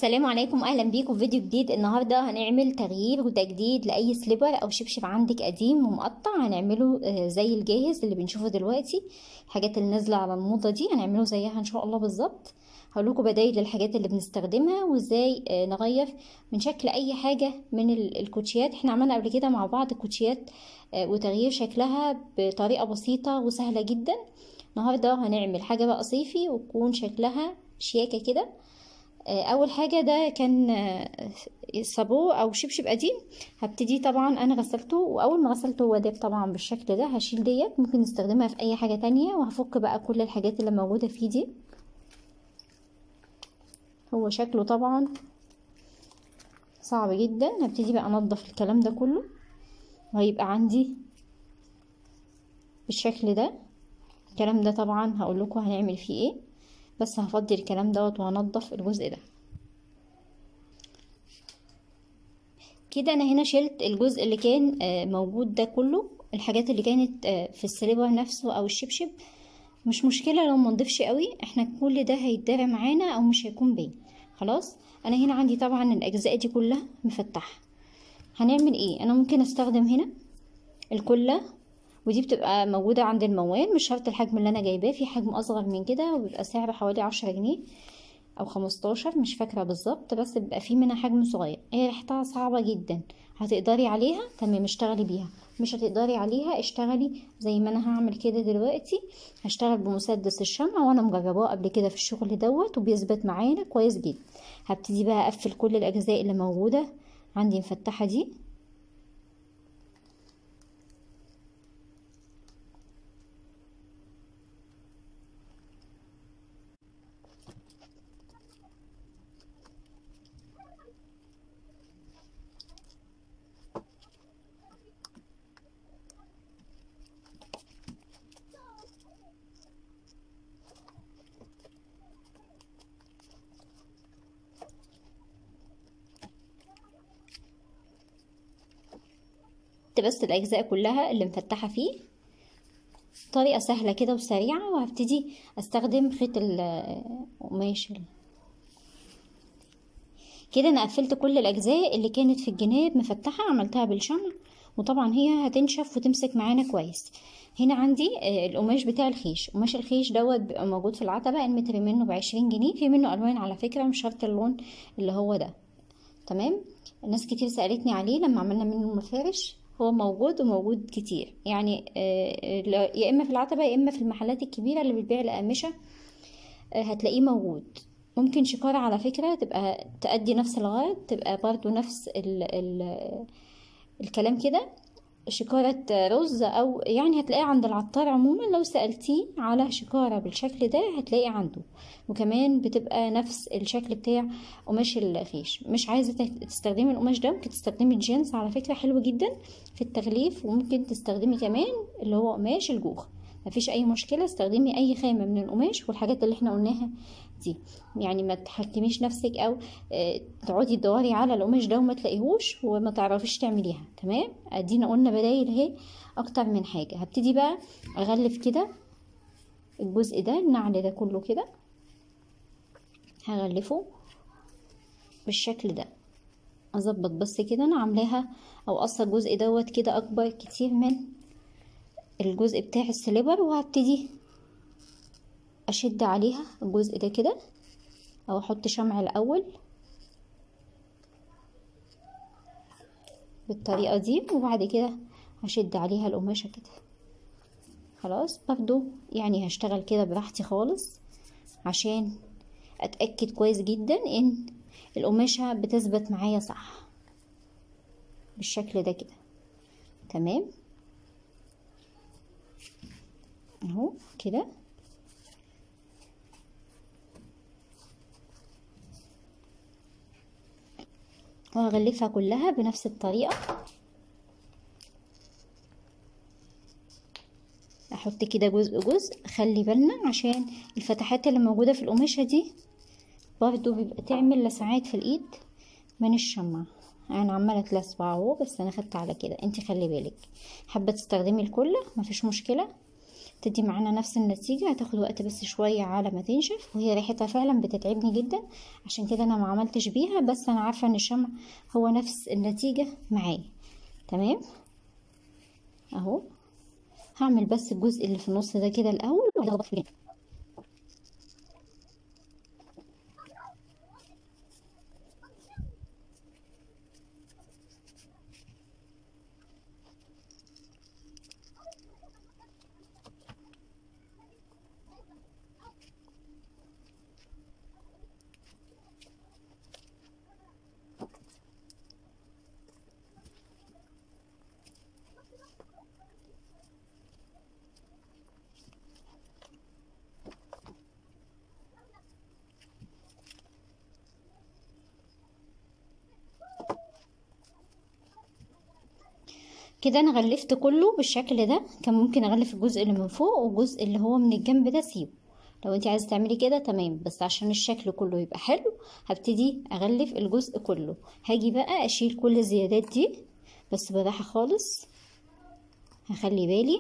السلام عليكم اهلا بيكم في فيديو جديد النهارده هنعمل تغيير وتجديد لاي سليبر او شبشب عندك قديم ومقطع هنعمله آه، زي الجاهز اللي بنشوفه دلوقتي الحاجات اللي نازله على الموضه دي هنعمله زيها ان شاء الله بالظبط هقول لكم بدايل للحاجات اللي بنستخدمها وازاي آه، نغير من شكل اي حاجه من ال- الكوتشيات احنا عملنا قبل كده مع بعض كوتشيات آه، وتغيير شكلها بطريقه بسيطه وسهله جدا النهارده هنعمل حاجه بقى صيفي وتكون شكلها شياكه كده آه، اول حاجه ده كان آه، صابو او شبشب قديم هبتدي طبعا انا غسلته واول ما غسلته هو داب طبعا بالشكل ده هشيل ديت ممكن نستخدمها في اي حاجه تانية وهفك بقى كل الحاجات اللي موجوده فيه دي هو شكله طبعا صعب جدا هبتدي بقى انضف الكلام ده كله وهيبقى عندي بالشكل ده الكلام ده طبعا هقول لكم هنعمل فيه ايه بس هفضي الكلام دوت وهنضف الجزء ده كده انا هنا شلت الجزء اللي كان آه، موجود ده كله الحاجات اللي كانت آه، في السليبر نفسه او الشبشب مش مشكلة لو منضفش قوي احنا كل ده هيتدرى معانا او مش هيكون باين خلاص انا هنا عندي طبعا الاجزاء دي كلها مفتحة هنعمل ايه انا ممكن استخدم هنا الكلة ودي بتبقى موجودة عند الموال مش شرط الحجم اللي انا جايباه في حجم اصغر من كده وبيبقى سعره حوالي عشرة جنيه او خمستاشر مش فاكرة بالظبط بس بيبقى في منها حجم صغير هي ريحتها صعبة جدا هتقدري عليها تمام اشتغلي بيها مش هتقدري عليها اشتغلي زي ما انا هعمل كده دلوقتي هشتغل بمسدس الشمع وانا مجرباه قبل كده في الشغل دوت وبيثبت معانا كويس جدا هبتدي بقى اقفل كل الاجزاء اللي موجودة عندي مفتحة دي بس الاجزاء كلها اللي مفتحه فيه طريقه سهله كده وسريعه وهبتدي استخدم خيط القماش كده انا قفلت كل الاجزاء اللي كانت في الجناب مفتحه عملتها بالشمع وطبعا هي هتنشف وتمسك معانا كويس هنا عندي آه، القماش بتاع الخيش قماش الخيش دوت بيبقى موجود في العتبه المتر منه بعشرين جنيه في منه الوان على فكره مش شرط اللون اللي هو ده تمام الناس كتير سألتني عليه لما عملنا منه مفارش هو موجود وموجود كتير يعني آه، لا- يا اما في العتبة يا اما في المحلات الكبيرة اللي بتبيع الأقمشة آه، هتلاقيه موجود ممكن شكارة على فكرة تبقى تأدي نفس الغرض تبقى برضو نفس ال ال الكلام كده شكارة رز أو يعني هتلاقيه عند العطار عموما لو سألتيه على شكارة بالشكل ده هتلاقي عنده وكمان بتبقى نفس الشكل بتاع قماش الخيش مش عايزة تت- تستخدمي القماش ده ممكن تستخدمي الجينز على فكرة حلو جدا في التغليف وممكن تستخدمي كمان اللي هو قماش الجوخ مفيش اي مشكلة استخدمي اي خامة من القماش والحاجات اللي احنا قلناها دي يعني ما تحكميش نفسك او آه، تقعدي تدوري على القماش ده وما تلاقيهوش وما تعرفيش تعمليها تمام ادينا قلنا بدايل اهي اكتر من حاجة هبتدي بقى اغلف كده الجزء ده النعل ده كله كده هغلفه بالشكل ده اظبط بس كده انا عاملاها او اصلا الجزء دوت كده اكبر كتير من الجزء بتاع السليبر وهبتدي اشد عليها الجزء ده كده او احط شمع الاول بالطريقة دي وبعد كده هشد عليها القماشة كده خلاص برضو يعني هشتغل كده براحتي خالص عشان اتأكد كويس جدا ان القماشة بتثبت معايا صح بالشكل ده كده تمام اهو كده وهغلفها كلها بنفس الطريقة احط كده جزء جزء خلي بالنا عشان الفتحات اللي موجودة في القماشة دي برضو بيبقى تعمل لسعات في الايد من الشمع انا عماله اتلسع اهو بس انا خدت على كده انت خلي بالك حابه تستخدمي الكله مفيش مشكله تدي معانا نفس النتيجة هتاخد وقت بس شوية على ما تنشف وهي ريحتها فعلا بتتعبني جدا عشان كده انا ما عملتش بيها بس انا عارفة ان الشمع هو نفس النتيجة معايا تمام اهو هعمل بس الجزء اللي في النص ده كده الاول وهضغط فيه كده انا غلفت كله بالشكل ده كان ممكن اغلف الجزء اللي من فوق والجزء اللي هو من الجنب ده سيبه لو انت عايزه تعملي كده تمام بس عشان الشكل كله يبقى حلو هبتدي اغلف الجزء كله هاجي بقى اشيل كل الزيادات دي بس براحه خالص هخلي بالي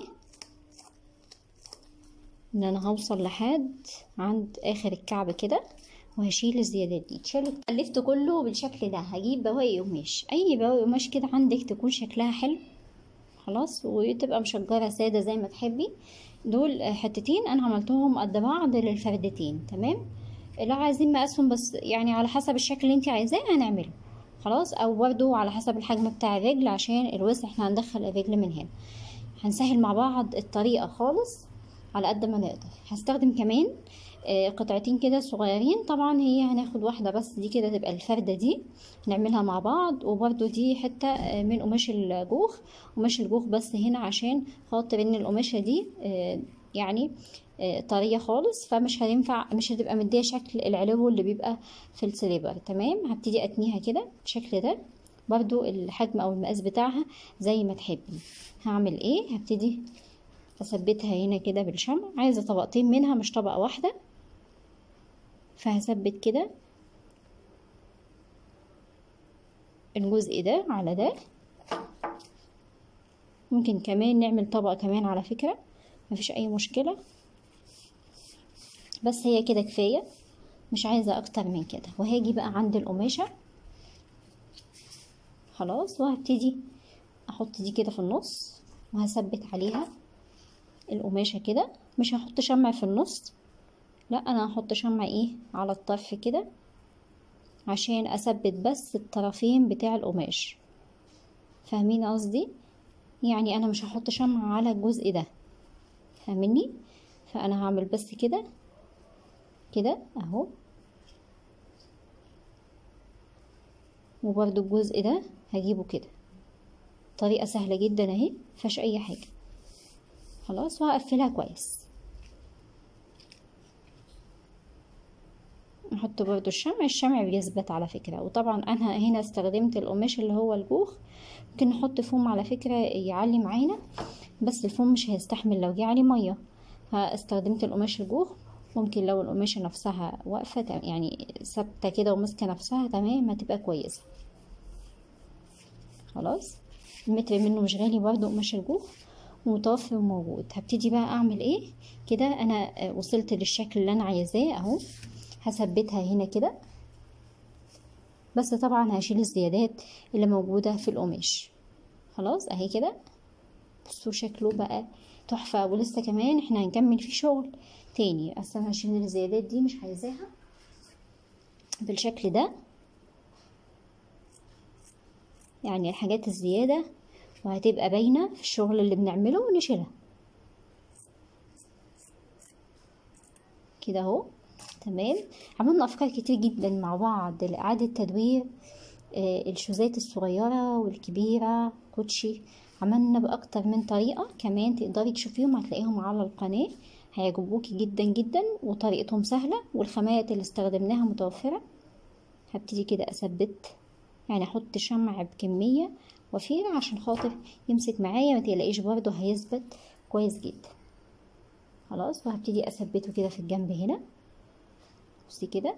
ان انا هوصل لحد عند اخر الكعب كده وهشيل الزيادات دي اتشالت غلفت كله بالشكل ده هجيب بواقي قماش اي بواقي قماش كده عندك تكون شكلها حلو خلاص وتبقى مشجرة سادة زي ما تحبي دول حتتين انا عملتهم قد بعض للفردتين تمام لو عايزين مقاسهم بس يعني على حسب الشكل اللي انت عايزاه هنعمله خلاص او برضو على حسب الحجم بتاع الرجل عشان الوسع احنا هندخل الرجل من هنا هنسهل مع بعض الطريقة خالص على قد ما نقدر هستخدم كمان قطعتين كده صغيرين طبعا هي هناخد واحدة بس دي كده تبقى الفردة دي نعملها مع بعض وبرده دي حتة من قماش الجوخ قماش الجوخ بس هنا عشان خاطر ان القماشة دي يعني طرية خالص فمش هينفع مش هتبقى مدية شكل العلو اللي بيبقى في السليبر تمام هبتدي اتنيها كده بالشكل ده برضو الحجم او المقاس بتاعها زي ما تحبي هعمل ايه هبتدي اثبتها هنا كده بالشمع عايزة طبقتين منها مش طبقة واحدة فهثبت كده الجزء ده على ده ممكن كمان نعمل طبقة كمان على فكرة مفيش اي مشكلة بس هي كده كفاية مش عايزة اكتر من كده وهاجي بقى عند القماشة خلاص وهبتدي احط دي كده في النص وهثبت عليها القماشة كده مش هحط شمع في النص لا انا هحط شمع ايه على الطرف كده عشان اثبت بس الطرفين بتاع القماش فاهمين قصدي يعني انا مش هحط شمع على الجزء ده فاهميني فانا هعمل بس كده كده اهو وبرده الجزء ده هجيبه كده طريقة سهلة جدا اهي مفيهاش اي حاجة خلاص وهقفلها كويس نحط برضو الشمع الشمع بيثبت على فكرة وطبعا انا هنا استخدمت القماش اللي هو الجوخ ممكن نحط فوم على فكرة يعلي معانا بس الفوم مش هيستحمل لو جه عليه مية فاستخدمت القماش الجوخ ممكن لو القماشة نفسها واقفة يعني ثابتة كده وماسكة نفسها تمام هتبقى كويسة خلاص المتر منه مش غالي برضو قماش الجوخ ومتوفر وموجود هبتدي بقى اعمل ايه كده انا وصلت للشكل اللي انا عايزاه اهو هثبتها هنا كده بس طبعا هشيل الزيادات اللي موجودة في القماش خلاص اهي كده بصوا شكله بقى تحفة ولسه كمان احنا هنكمل فيه شغل تاني اصلا هشيل الزيادات دي مش عايزاها بالشكل ده يعني الحاجات الزيادة وهتبقى باينة في الشغل اللي بنعمله ونشيلها كده اهو تمام عملنا افكار كتير جدا مع بعض لاعاده تدوير آه الشوزات الصغيره والكبيره كوتشي عملنا باكتر من طريقه كمان تقدري تشوفيهم هتلاقيهم على القناه هيعجبوكي جدا جدا وطريقتهم سهله والخامات اللي استخدمناها متوفره هبتدي كده اثبت يعني احط شمع بكميه وفيره عشان خاطر يمسك معايا ما تقلقيش برضو هيثبت كويس جدا خلاص وهبتدي اثبته كده في الجنب هنا بصي كده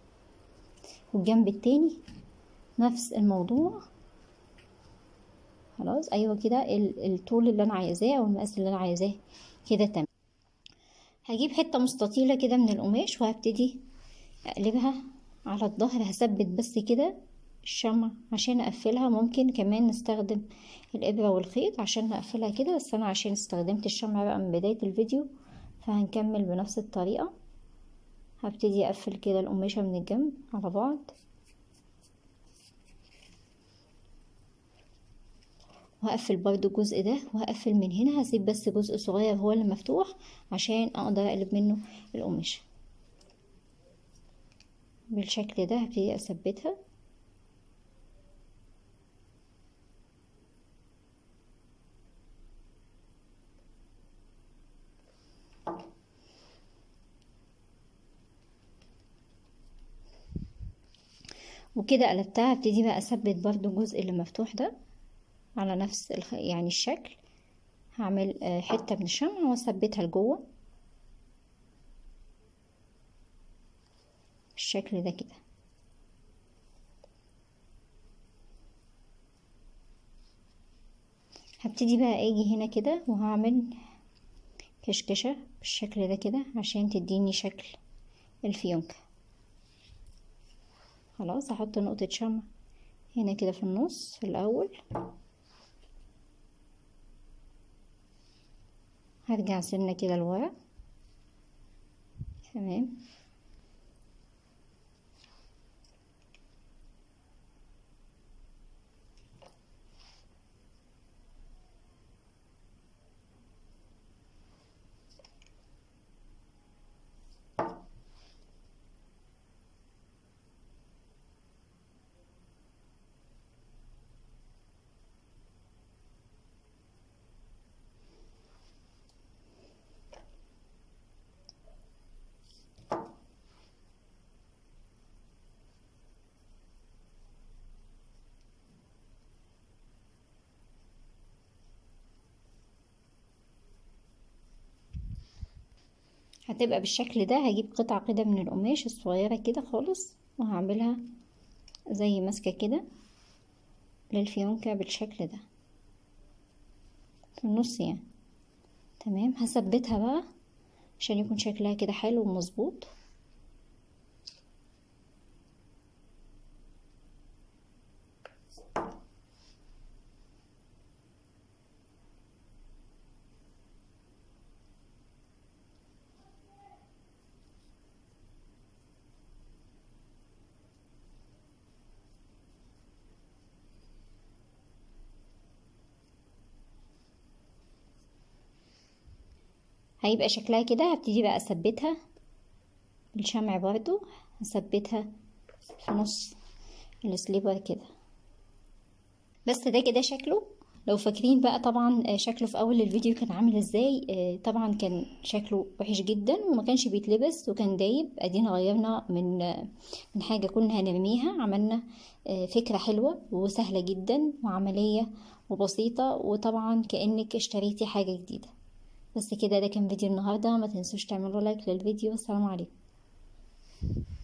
والجنب التاني نفس الموضوع خلاص ايوه كده ال- الطول اللي انا عايزاه او المقاس اللي انا عايزاه كده تمام هجيب حته مستطيله كده من القماش وهبتدي اقلبها على الظهر هثبت بس كده الشمع عشان اقفلها ممكن كمان نستخدم الابره والخيط عشان نقفلها كده بس انا عشان استخدمت الشمع بقى من بدايه الفيديو فهنكمل بنفس الطريقه هبتدي اقفل كده القماشه من الجنب على بعض وهقفل برضو الجزء ده وهقفل من هنا هسيب بس جزء صغير هو اللي مفتوح عشان اقدر اقلب منه القماشه بالشكل ده هبتدي اثبتها وكده قلبتها هبتدي بقى اثبت برضو الجزء اللي مفتوح ده على نفس الخ... يعني الشكل هعمل آه، حتة من الشمع واثبتها لجوه بالشكل ده كده هبتدي بقى اجي هنا كده وهعمل كشكشة بالشكل ده كده عشان تديني شكل الفيونكة خلاص هحط نقطة شمع هنا كده في النص في الأول هرجع سنة كده لورا تمام هتبقى بالشكل ده هجيب قطعة كده من القماش الصغيرة كده خالص وهعملها زي ماسكة كده للفيونكة بالشكل ده في النص يعني تمام هثبتها بقى عشان يكون شكلها كده حلو ومظبوط هيبقى شكلها كده هبتدي بقى اثبتها بالشمع برضو هثبتها في نص السليبر كده بس ده كده شكله لو فاكرين بقى طبعا شكله في اول الفيديو كان عامل ازاي طبعا كان شكله وحش جدا وما كانش بيتلبس وكان دايب ادينا غيرنا من من حاجه كنا هنرميها عملنا فكره حلوه وسهله جدا وعمليه وبسيطه وطبعا كانك اشتريتي حاجه جديده بس كده ده كان فيديو النهارده ما تنسوش تعملوا لايك للفيديو والسلام عليكم